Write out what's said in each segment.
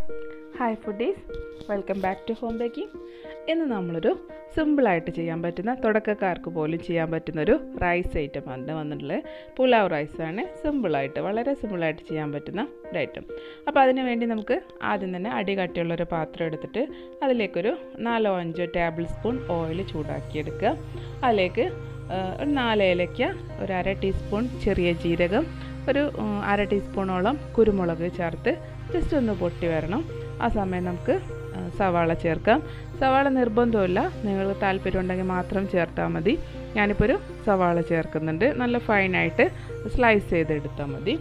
hi foodies welcome back to home baking ഇന്ന് നമ്മളൊരു സിമ്പിളായിട്ട് ചെയ്യാൻ പറ്റുന്ന തുടക്കക്കാർക്ക് പോലും ചെയ്യാൻ പറ്റുന്നൊരു റൈസ് ഐറ്റം ആണ് വന്നിട്ടുള്ളത് പുലാവ് റൈസാണ് സിമ്പിളായിട്ട് വളരെ സിമ്പിളായിട്ട് ചെയ്യാൻ പറ്റുന്ന ഒരു ഐറ്റം അപ്പോൾ അതിന് വേണ്ടി നമുക്ക് ആദ്യം തന്നെ അടി കട്ടിയുള്ളൊരു പാത്രം എടുത്തിട്ട് അതിലേക്കൊരു നാലോ അഞ്ചോ ടേബിൾ സ്പൂൺ ഓയിൽ ചൂടാക്കിയെടുക്കുക അതിലേക്ക് ഒരു നാല് ഏലയ്ക്ക ഒരു അര ടീസ്പൂൺ ചെറിയ ജീരകം ഒരു അര ടീസ്പൂണോളം കുരുമുളക് ചേർത്ത് ജസ്റ്റ് ഒന്ന് പൊട്ടി വരണം ആ സമയം നമുക്ക് സവാള ചേർക്കാം സവാള നിർബന്ധമില്ല നിങ്ങൾ താല്പര്യം ഉണ്ടെങ്കിൽ മാത്രം ചേർത്താൽ മതി ഞാനിപ്പോൾ ഒരു സവാള ചേർക്കുന്നുണ്ട് നല്ല ഫൈനായിട്ട് സ്ലൈസ് ചെയ്തെടുത്താൽ മതി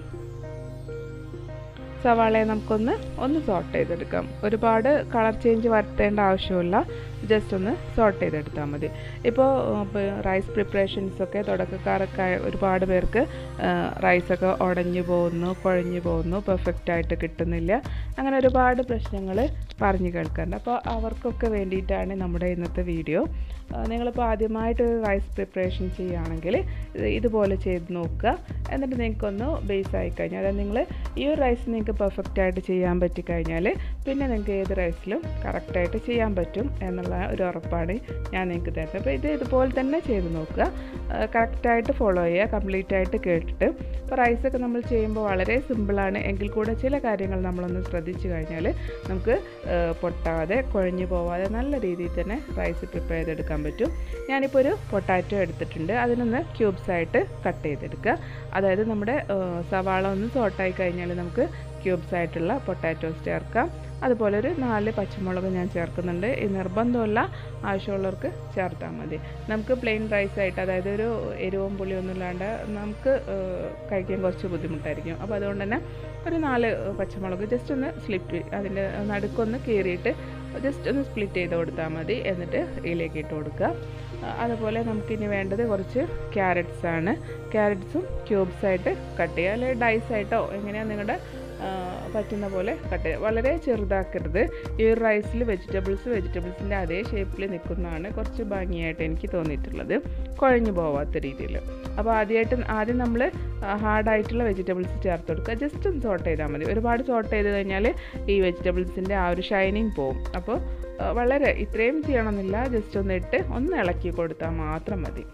സവാളയെ നമുക്കൊന്ന് ഒന്ന് സോട്ട് ചെയ്തെടുക്കാം ഒരുപാട് കളർ ചേഞ്ച് വരുത്തേണ്ട ആവശ്യമില്ല ജസ്റ്റ് ഒന്ന് സോട്ട് ചെയ്തെടുത്താൽ മതി ഇപ്പോൾ റൈസ് പ്രിപ്പറേഷൻസൊക്കെ തുടക്കക്കാരൊക്കെ ഒരുപാട് പേർക്ക് റൈസൊക്കെ ഉടഞ്ഞു പോകുന്നു കുഴഞ്ഞു പോകുന്നു പെർഫെക്റ്റായിട്ട് കിട്ടുന്നില്ല അങ്ങനെ ഒരുപാട് പ്രശ്നങ്ങൾ പറഞ്ഞു കേൾക്കാറുണ്ട് അപ്പോൾ അവർക്കൊക്കെ വേണ്ടിയിട്ടാണ് നമ്മുടെ ഇന്നത്തെ വീഡിയോ നിങ്ങളിപ്പോൾ ആദ്യമായിട്ട് റൈസ് പ്രിപ്പറേഷൻ ചെയ്യുകയാണെങ്കിൽ ഇതുപോലെ ചെയ്ത് നോക്കുക എന്നിട്ട് നിങ്ങൾക്കൊന്ന് ബേസ് ആയി കഴിഞ്ഞാൽ അതായത് നിങ്ങൾ ഈ ഒരു റൈസ് നിങ്ങൾക്ക് പെർഫെക്റ്റ് ആയിട്ട് ചെയ്യാൻ പറ്റിക്കഴിഞ്ഞാൽ പിന്നെ നിങ്ങൾക്ക് ഏത് റൈസിലും കറക്റ്റായിട്ട് ചെയ്യാൻ പറ്റും എന്നുള്ള ഒരു ഉറപ്പാണ് ഞാൻ നിങ്ങൾക്ക് തരുന്നത് അപ്പോൾ ഇത് ഇതുപോലെ തന്നെ ചെയ്ത് നോക്കുക കറക്റ്റായിട്ട് ഫോളോ ചെയ്യുക കംപ്ലീറ്റ് ആയിട്ട് കേട്ടിട്ട് ഇപ്പോൾ റൈസൊക്കെ നമ്മൾ ചെയ്യുമ്പോൾ വളരെ സിമ്പിളാണ് എങ്കിൽ കൂടെ ചില കാര്യങ്ങൾ നമ്മളൊന്ന് ശ്രദ്ധിച്ചു കഴിഞ്ഞാൽ നമുക്ക് പൊട്ടാതെ കുഴഞ്ഞു പോവാതെ നല്ല രീതിയിൽ തന്നെ റൈസ് പ്രിപ്പയർ ചെയ്തെടുക്കാൻ പറ്റും ഞാനിപ്പോൾ ഒരു പൊട്ടാറ്റോ എടുത്തിട്ടുണ്ട് അതിനൊന്ന് ക്യൂബ്സ് ആയിട്ട് കട്ട് ചെയ്തെടുക്കുക അതായത് നമ്മുടെ സവാള ഒന്ന് സോട്ടായി കഴിഞ്ഞാൽ നമുക്ക് ക്യൂബ്സ് ആയിട്ടുള്ള പൊട്ടാറ്റോസ് ചേർക്കാം അതുപോലെ ഒരു നാല് പച്ചമുളക് ഞാൻ ചേർക്കുന്നുണ്ട് ഈ നിർബന്ധമല്ല ആവശ്യമുള്ളവർക്ക് ചേർത്താൽ മതി നമുക്ക് പ്ലെയിൻ റൈസ് ആയിട്ട് അതായത് ഒരു എരിവും പുളിയൊന്നും ഇല്ലാണ്ട് നമുക്ക് കഴിക്കാൻ കുറച്ച് ബുദ്ധിമുട്ടായിരിക്കും അപ്പോൾ അതുകൊണ്ട് തന്നെ ഒരു നാല് പച്ചമുളക് ജസ്റ്റ് ഒന്ന് സ്ലിറ്റ് അതിൻ്റെ നടുക്കൊന്ന് കീറിയിട്ട് ജസ്റ്റ് ഒന്ന് സ്പ്ലിറ്റ് ചെയ്ത് കൊടുത്താൽ മതി എന്നിട്ട് ഇതിലേക്ക് ഇട്ട് കൊടുക്കുക അതുപോലെ നമുക്കിനി വേണ്ടത് കുറച്ച് ക്യാരറ്റ്സ് ആണ് ക്യാരറ്റ്സും ക്യൂബ്സ് ആയിട്ട് കട്ട് ചെയ്യുക അല്ലെങ്കിൽ ഡൈസ് ആയിട്ടോ എങ്ങനെയാണ് നിങ്ങളുടെ പറ്റുന്ന പോലെ കട്ട് ചെയ്യുക വളരെ ചെറുതാക്കരുത് ഈ ഒരു റൈസിൽ വെജിറ്റബിൾസ് വെജിറ്റബിൾസിൻ്റെ അതേ ഷേപ്പിൽ നിൽക്കുന്നതാണ് കുറച്ച് ഭംഗിയായിട്ട് എനിക്ക് തോന്നിയിട്ടുള്ളത് കുഴഞ്ഞു പോവാത്ത രീതിയിൽ അപ്പോൾ ആദ്യമായിട്ട് ആദ്യം നമ്മൾ ഹാർഡായിട്ടുള്ള വെജിറ്റബിൾസ് ചേർത്ത് കൊടുക്കുക ജസ്റ്റ് ഒന്ന് സോട്ട് ചെയ്താൽ മതി ഒരുപാട് സോട്ട് ചെയ്ത് കഴിഞ്ഞാൽ ഈ വെജിറ്റബിൾസിൻ്റെ ആ ഒരു ഷൈനിങ് പോവും അപ്പോൾ വളരെ ഇത്രയും ചെയ്യണമെന്നില്ല ജസ്റ്റ് ഒന്ന് ഇട്ട് ഒന്ന് ഇളക്കി കൊടുത്താൽ മാത്രം മതി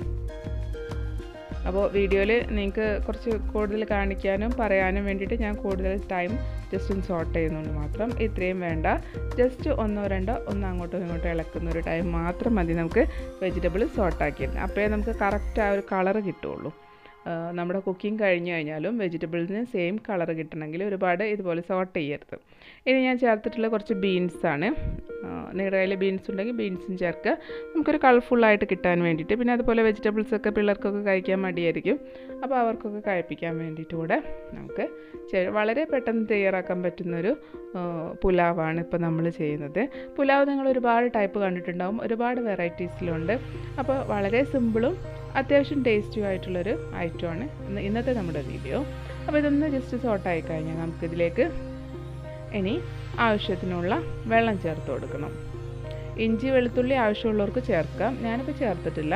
അപ്പോൾ വീഡിയോയിൽ നിങ്ങൾക്ക് കുറച്ച് കൂടുതൽ കാണിക്കാനും പറയാനും വേണ്ടിയിട്ട് ഞാൻ കൂടുതൽ ടൈം ജസ്റ്റ് ഒന്ന് സോട്ട് ചെയ്യുന്നുണ്ട് മാത്രം ഇത്രയും വേണ്ട ജസ്റ്റ് ഒന്നോ രണ്ടോ ഒന്ന് അങ്ങോട്ടും ഇങ്ങോട്ടും ഇളക്കുന്ന ഒരു ടൈം മാത്രം മതി നമുക്ക് വെജിറ്റബിൾ സോട്ടാക്കിയിട്ട് അപ്പോഴേ നമുക്ക് കറക്റ്റ് ആ ഒരു കളറ് കിട്ടുള്ളൂ നമ്മുടെ കുക്കിംഗ് കഴിഞ്ഞ് കഴിഞ്ഞാലും വെജിറ്റബിൾസിന് സെയിം കളർ കിട്ടണമെങ്കിൽ ഒരുപാട് ഇതുപോലെ സോട്ട് ചെയ്യരുത് ഇനി ഞാൻ ചേർത്തിട്ടുള്ള കുറച്ച് ബീൻസാണ് നിങ്ങളുടെ കയ്യിൽ ബീൻസ് ഉണ്ടെങ്കിൽ ബീൻസും ചേർക്കുക നമുക്കൊരു കളർഫുള്ളായിട്ട് കിട്ടാൻ വേണ്ടിയിട്ട് പിന്നെ അതുപോലെ വെജിറ്റബിൾസൊക്കെ പിള്ളേർക്കൊക്കെ കഴിക്കാൻ മടിയായിരിക്കും അപ്പോൾ അവർക്കൊക്കെ കഴിപ്പിക്കാൻ വേണ്ടിയിട്ട് കൂടെ നമുക്ക് വളരെ പെട്ടെന്ന് തയ്യാറാക്കാൻ പറ്റുന്നൊരു പുലാവാണ് ഇപ്പോൾ നമ്മൾ ചെയ്യുന്നത് പുലാവ് നിങ്ങൾ ഒരുപാട് ടൈപ്പ് കണ്ടിട്ടുണ്ടാവും ഒരുപാട് വെറൈറ്റീസിലുണ്ട് അപ്പോൾ വളരെ സിമ്പിളും അത്യാവശ്യം ടേസ്റ്റും ആയിട്ടുള്ളൊരു ഐറ്റമാണ് ഇന്നത്തെ നമ്മുടെ വീഡിയോ അപ്പോൾ ഇതൊന്ന് ജസ്റ്റ് സോട്ടായി കഴിഞ്ഞാൽ നമുക്കിതിലേക്ക് ഇനി ആവശ്യത്തിനുള്ള വെള്ളം ചേർത്ത് കൊടുക്കണം ഇഞ്ചി വെളുത്തുള്ളി ആവശ്യമുള്ളവർക്ക് ചേർക്കാം ഞാനിപ്പോൾ ചേർത്തിട്ടില്ല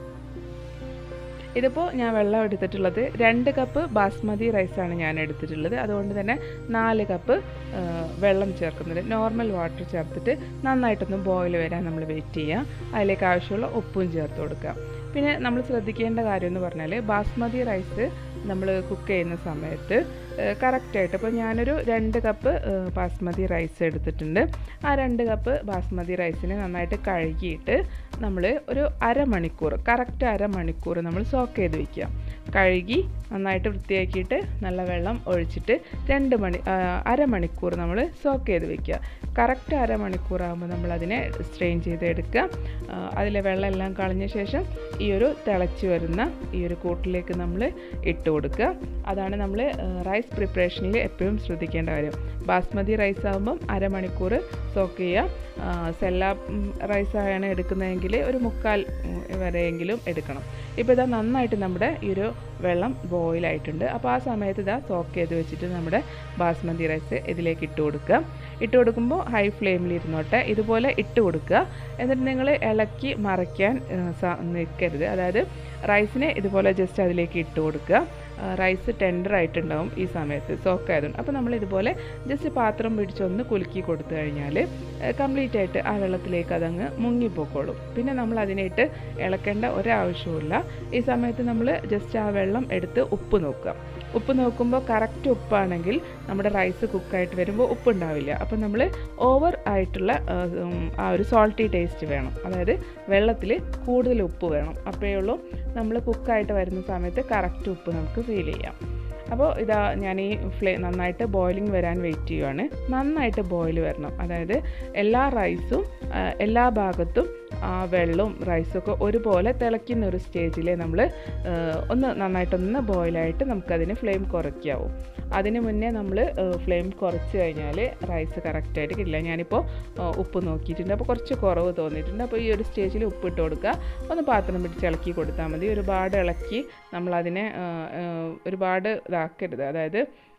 ഇതിപ്പോൾ ഞാൻ വെള്ളം എടുത്തിട്ടുള്ളത് രണ്ട് കപ്പ് ബാസ്മതി റൈസാണ് ഞാൻ എടുത്തിട്ടുള്ളത് അതുകൊണ്ട് തന്നെ നാല് കപ്പ് വെള്ളം ചേർക്കുന്നുണ്ട് നോർമൽ വാട്ടർ ചേർത്തിട്ട് നന്നായിട്ടൊന്ന് ബോയിൽ വരാൻ നമ്മൾ വെയിറ്റ് ചെയ്യുക അതിലേക്ക് ആവശ്യമുള്ള ഉപ്പും ചേർത്ത് കൊടുക്കുക പിന്നെ നമ്മൾ ശ്രദ്ധിക്കേണ്ട കാര്യം എന്ന് പറഞ്ഞാൽ ബാസ്മതി റൈസ് നമ്മൾ കുക്ക് ചെയ്യുന്ന സമയത്ത് കറക്റ്റായിട്ട് ഇപ്പോൾ ഞാനൊരു രണ്ട് കപ്പ് ബാസ്മതി റൈസ് എടുത്തിട്ടുണ്ട് ആ രണ്ട് കപ്പ് ബാസ്മതി റൈസിനെ നന്നായിട്ട് കഴുകിയിട്ട് നമ്മൾ ഒരു അരമണിക്കൂർ കറക്റ്റ് അരമണിക്കൂർ നമ്മൾ സോക്ക് ചെയ്ത് വയ്ക്കുക കഴുകി നന്നായിട്ട് വൃത്തിയാക്കിയിട്ട് നല്ല വെള്ളം ഒഴിച്ചിട്ട് രണ്ട് മണി അരമണിക്കൂർ നമ്മൾ സോക്ക് ചെയ്ത് വെക്കുക കറക്റ്റ് അരമണിക്കൂർ ആകുമ്പോൾ നമ്മൾ അതിനെ സ്ട്രെയിൻ ചെയ്ത് എടുക്കുക അതിലെ വെള്ളം എല്ലാം കളഞ്ഞ ശേഷം ഈ ഒരു തിളച്ച് വരുന്ന ഈ ഒരു കൂട്ടിലേക്ക് നമ്മൾ ഇട്ട് കൊടുക്കുക അതാണ് നമ്മൾ റൈസ് പ്രിപ്പറേഷനിൽ എപ്പോഴും ശ്രദ്ധിക്കേണ്ട കാര്യം ബാസ്മതി റൈസ് ആകുമ്പം അരമണിക്കൂർ സോക്ക് ചെയ്യുക സെല്ല റൈസാണ് എടുക്കുന്നതെങ്കിൽ ഒരു മുക്കാൽ വരെയെങ്കിലും എടുക്കണം ഇപ്പോൾ ഇതാ നന്നായിട്ട് നമ്മുടെ ഈ ഒരു വെള്ളം ബോയിലായിട്ടുണ്ട് അപ്പോൾ ആ സമയത്ത് ഇതാ സോക്ക് ചെയ്ത് വെച്ചിട്ട് നമ്മുടെ ബാസ്മതി റൈസ് ഇതിലേക്ക് ഇട്ട് കൊടുക്കുക ഇട്ട് കൊടുക്കുമ്പോൾ ഹൈ ഫ്ലെയിമിൽ ഇരുന്നോട്ടെ ഇതുപോലെ ഇട്ട് കൊടുക്കുക എന്നിട്ട് നിങ്ങൾ ഇളക്കി മറയ്ക്കാൻ നിൽക്കരുത് അതായത് റൈസിനെ ഇതുപോലെ ജസ്റ്റ് അതിലേക്ക് ഇട്ട് കൊടുക്കുക റൈസ് ടെൻഡർ ആയിട്ടുണ്ടാവും ഈ സമയത്ത് സോക്ക് ആയതുകൊണ്ട് അപ്പോൾ നമ്മൾ ഇതുപോലെ ജസ്റ്റ് പാത്രം പിടിച്ചൊന്ന് കുലുക്കി കൊടുത്തു കഴിഞ്ഞാൽ കംപ്ലീറ്റ് ആയിട്ട് ആ വെള്ളത്തിലേക്ക് അതങ്ങ് മുങ്ങിപ്പോക്കോളും പിന്നെ നമ്മൾ അതിനായിട്ട് ഇളക്കേണ്ട ഒരാവശ്യവുമില്ല ഈ സമയത്ത് നമ്മൾ ജസ്റ്റ് ആ വെള്ളം എടുത്ത് ഉപ്പ് നോക്കുക ഉപ്പ് നോക്കുമ്പോൾ കറക്റ്റ് ഉപ്പാണെങ്കിൽ നമ്മുടെ റൈസ് കുക്കായിട്ട് വരുമ്പോൾ ഉപ്പ് ഉണ്ടാവില്ല അപ്പോൾ നമ്മൾ ഓവർ ആയിട്ടുള്ള ആ, ഉം, ആ ഒരു സോൾട്ടി ടേസ്റ്റ് വേണം അതായത് വെള്ളത്തിൽ കൂടുതൽ ഉപ്പ് വേണം അപ്പോഴേ ഉള്ളൂ നമ്മൾ കുക്കായിട്ട് വരുന്ന സമയത്ത് കറക്റ്റ് ഉപ്പ് നമുക്ക് ഫീൽ ചെയ്യാം അപ്പോൾ ഇതാ ഞാൻ ഈ ഫ്ലേ നന്നായിട്ട് ബോയിലിംഗ് വരാൻ വെയിറ്റ് ചെയ്യുവാണ് നന്നായിട്ട് ബോയിൽ വരണം അതായത് എല്ലാ റൈസും ആ, എല്ലാ ഭാഗത്തും ആ വെള്ളവും റൈസും ഒക്കെ ഒരുപോലെ തിളയ്ക്കുന്ന ഒരു സ്റ്റേജിൽ നമ്മൾ ഒന്ന് നന്നായിട്ടൊന്ന് ബോയിലായിട്ട് നമുക്കതിന് ഫ്ലെയിം കുറയ്ക്കാവും അതിന് മുന്നേ നമ്മൾ ഫ്ലെയിം കുറച്ച് കഴിഞ്ഞാൽ റൈസ് കറക്റ്റായിട്ട് കിട്ടില്ല ഞാനിപ്പോൾ ആ, ഉപ്പ് നോക്കിയിട്ടുണ്ട് അപ്പോൾ കുറച്ച് കുറവ് തോന്നിയിട്ടുണ്ട് അപ്പോൾ ഈ ഒരു സ്റ്റേജിൽ ഉപ്പിട്ട് കൊടുക്കുക ഒന്ന് പാത്രം പിടിച്ച് ഇളക്കി കൊടുത്താൽ മതി ഒരുപാട് ഇളക്കി നമ്മളതിനെ ആ, ആ, ഒരുപാട് ഇതാക്കരുത് അതായത്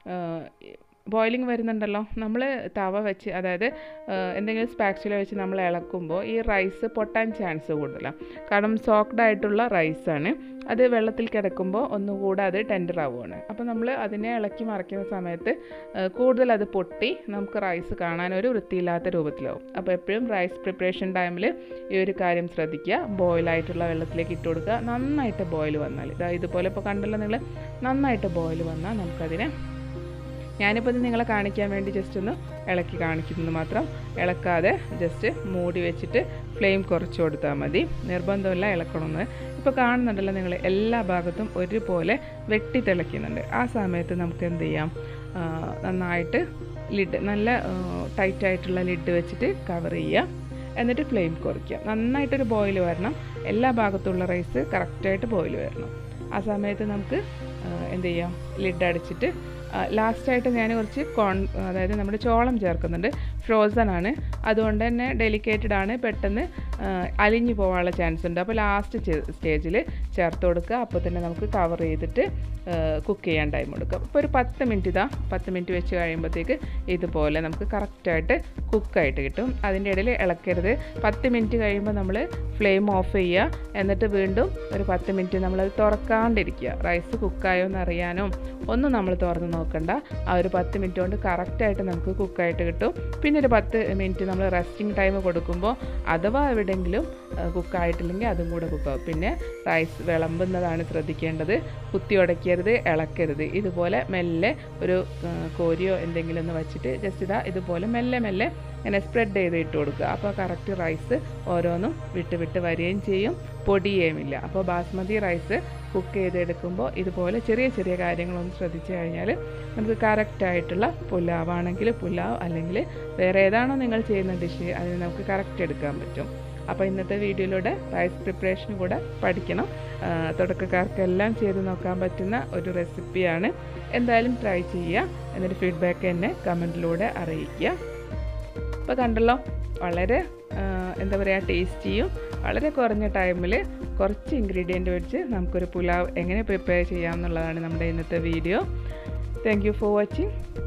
ബോയിലിംഗ് വരുന്നുണ്ടല്ലോ നമ്മൾ തവ വെച്ച് അതായത് ആ, എന്തെങ്കിലും സ്പാക്ചുല വെച്ച് നമ്മൾ ഇളക്കുമ്പോൾ ഈ റൈസ് പൊട്ടാൻ ചാൻസ് കൂടുതലാണ് കാരണം സോക്ക്ഡ് ആയിട്ടുള്ള റൈസാണ് അത് വെള്ളത്തിൽ കിടക്കുമ്പോൾ ഒന്നുകൂടെ അത് ടെൻഡർ ആവുകയാണ് അപ്പോൾ നമ്മൾ അതിനെ ഇളക്കി മറിക്കുന്ന സമയത്ത് ആ, കൂടുതൽ അത് പൊട്ടി നമുക്ക് റൈസ് കാണാൻ ഒരു വൃത്തിയില്ലാത്ത രൂപത്തിലാവും അപ്പോൾ എപ്പോഴും റൈസ് പ്രിപ്പറേഷൻ ടൈമിൽ ഈ ഒരു കാര്യം ശ്രദ്ധിക്കുക ബോയിലായിട്ടുള്ള വെള്ളത്തിലേക്ക് ഇട്ട് കൊടുക്കുക നന്നായിട്ട് ബോയിൽ വന്നാൽ ഇതാ ഇതുപോലെ ഇപ്പോൾ കണ്ടല്ലോ നിങ്ങൾ നന്നായിട്ട് ബോയിൽ വന്നാൽ നമുക്കതിനെ ഞാനിപ്പോൾ ഇത് നിങ്ങളെ കാണിക്കാൻ വേണ്ടി ജസ്റ്റ് ഒന്ന് ഇളക്കി കാണിക്കുന്നത് മാത്രം ഇളക്കാതെ ജസ്റ്റ് മൂടി വെച്ചിട്ട് ഫ്ലെയിം കുറച്ച് കൊടുത്താൽ മതി നിർബന്ധമില്ല ഇളക്കണമെന്ന് ഇപ്പോൾ കാണുന്നുണ്ടല്ലോ നിങ്ങൾ എല്ലാ ഭാഗത്തും ഒരുപോലെ വെട്ടി തിളയ്ക്കുന്നുണ്ട് ആ സമയത്ത് നമുക്ക് എന്ത് ചെയ്യാം ആ, നന്നായിട്ട് ലിഡ് നല്ല ടൈറ്റായിട്ടുള്ള ലിഡ് വെച്ചിട്ട് കവർ ചെയ്യുക എന്നിട്ട് ഫ്ലെയിം കുറയ്ക്കുക നന്നായിട്ടൊരു ബോയിൽ വരണം എല്ലാ ഭാഗത്തുള്ള റൈസ് കറക്റ്റായിട്ട് ബോയിൽ വരണം ആ സമയത്ത് നമുക്ക് ആ, എന്ത് ചെയ്യാം ലിഡ് അടിച്ചിട്ട് ലാസ്റ്റായിട്ട് ഞാൻ കുറച്ച് കോൺ അതായത് നമ്മുടെ ചോളം ചേർക്കുന്നുണ്ട് ഫ്രോസൺ ആണ് അതുകൊണ്ട് തന്നെ ഡെലിക്കേറ്റഡ് ആണ് പെട്ടെന്ന് ആ, അലിഞ്ഞു പോകാനുള്ള ചാൻസ് ഉണ്ട് അപ്പോൾ ലാസ്റ്റ് സ്റ്റേജിൽ ചേർത്ത് കൊടുക്കുക അപ്പോൾ തന്നെ നമുക്ക് കവർ ചെയ്തിട്ട് കുക്ക് ചെയ്യാൻ ടൈം കൊടുക്കുക അപ്പോൾ ഒരു പത്ത് മിനിറ്റ് ഇതാ പത്ത് മിനിറ്റ് വെച്ച് കഴിയുമ്പോഴത്തേക്ക് ഇതുപോലെ നമുക്ക് കറക്റ്റായിട്ട് കുക്കായിട്ട് കിട്ടും അതിൻ്റെ ഇടയിൽ ഇളക്കരുത് പത്ത് മിനിറ്റ് കഴിയുമ്പോൾ നമ്മൾ ഫ്ലെയിം ഓഫ് ചെയ്യുക എന്നിട്ട് വീണ്ടും ഒരു പത്ത് മിനിറ്റ് നമ്മളത് തുറക്കാണ്ടിരിക്കുക റൈസ് കുക്കായോ എന്ന് അറിയാനോ ഒന്നും നമ്മൾ തുറന്ന് നോക്കണ്ട ആ ഒരു പത്ത് മിനിറ്റ് കൊണ്ട് കറക്റ്റായിട്ട് നമുക്ക് കുക്കായിട്ട് കിട്ടും പിന്നെ ഒരു പത്ത് മിനിറ്റ് നമ്മൾ റെസ്റ്റിംഗ് ടൈം കൊടുക്കുമ്പോൾ അഥവാ എവിടെയെങ്കിലും കുക്കായിട്ടില്ലെങ്കിൽ അതും കൂടെ കുക്കാവും പിന്നെ റൈസ് വിളമ്പുന്നതാണ് ശ്രദ്ധിക്കേണ്ടത് കുത്തി ഉടയ്ക്കരുത് ഇളക്കരുത് ഇതുപോലെ മെല്ലെ ഒരു ആ, കോരിയോ എന്തെങ്കിലും ഒന്ന് വെച്ചിട്ട് ജസ്റ്റ് ഇതാ ഇതുപോലെ മെല്ലെ മെല്ലെ ഇങ്ങനെ സ്പ്രെഡ് ചെയ്ത് ഇട്ട് കൊടുക്കുക അപ്പോൾ കറക്റ്റ് റൈസ് ഓരോന്നും വിട്ട് വിട്ട് വരികയും ചെയ്യും പൊടിയുമില്ല അപ്പോൾ ബാസ്മതി റൈസ് കുക്ക് ചെയ്തെടുക്കുമ്പോൾ ഇതുപോലെ ചെറിയ ചെറിയ കാര്യങ്ങളൊന്ന് ശ്രദ്ധിച്ചു കഴിഞ്ഞാൽ നമുക്ക് കറക്റ്റായിട്ടുള്ള പുലാവാണെങ്കിൽ പുലാവ് അല്ലെങ്കിൽ വേറെ ഏതാണോ നിങ്ങൾ ചെയ്യുന്ന ഡിഷ് അതിന് നമുക്ക് കറക്റ്റ് എടുക്കാൻ പറ്റും അപ്പോൾ ഇന്നത്തെ വീഡിയോയിലൂടെ റൈസ് പ്രിപ്പറേഷൻ കൂടെ പഠിക്കണം ആ, തുടക്കക്കാർക്കെല്ലാം ചെയ്ത് നോക്കാൻ പറ്റുന്ന ഒരു റെസിപ്പിയാണ് എന്തായാലും ട്രൈ ചെയ്യുക എന്നിട്ട് ഫീഡ്ബാക്ക് എന്നെ കമൻറ്റിലൂടെ അറിയിക്കുക അപ്പോൾ കണ്ടല്ലോ വളരെ ആ, എന്താ പറയുക ടേസ്റ്റിയും വളരെ കുറഞ്ഞ ടൈമിൽ കുറച്ച് ഇൻഗ്രീഡിയൻറ്റ് വെച്ച് നമുക്കൊരു പുലാവ് എങ്ങനെ പ്രിപ്പയർ ചെയ്യാം എന്നുള്ളതാണ് നമ്മുടെ ഇന്നത്തെ video thank you for watching